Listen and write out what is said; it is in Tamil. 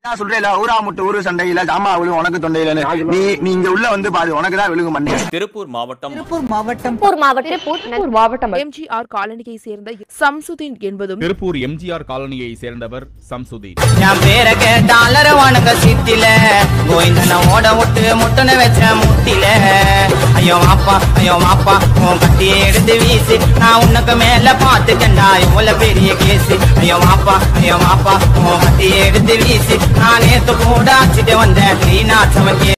நான் சொல்றேன் ஊரா முட்டு ஊரு சண்டையில ஜாமா விழுகும் உனக்கு தொண்டையில நீ நீ இங்க உள்ள வந்து பாரு உனக்கு தான் விழுகும் மண்ணே திருப்பூர் மாவட்டம் திருப்பூர் மாவட்டம் திருப்பூர் மாவட்டம் திருப்பூர் மாவட்டம் எம்ஜிஆர் காலனியை சேர்ந்த சம்சுதீன் என்பதும் திருப்பூர் எம்ஜிஆர் காலனியை சேர்ந்தவர் சம்சுதீன் என் பேரை கேட்டாலர வானுங்க சித்தில கோயிந்தன ஓட விட்டு முட்டன வச்ச முட்டில ஐயோ மாப்பா ஐயோ மாப்பா உன் கட்டியை எடுத்து வீசு நான் உனக்கு மேல பாத்துக்கண்டா இவ்வளவு பெரிய கேசு ஐயோ மாப்பா ஐயோ மாப்பா உன் கட்டியை எடுத்து வீசு நான் நேத்து கூட அச்சிட்டு வந்தேன் நீ நாச்சமக்கே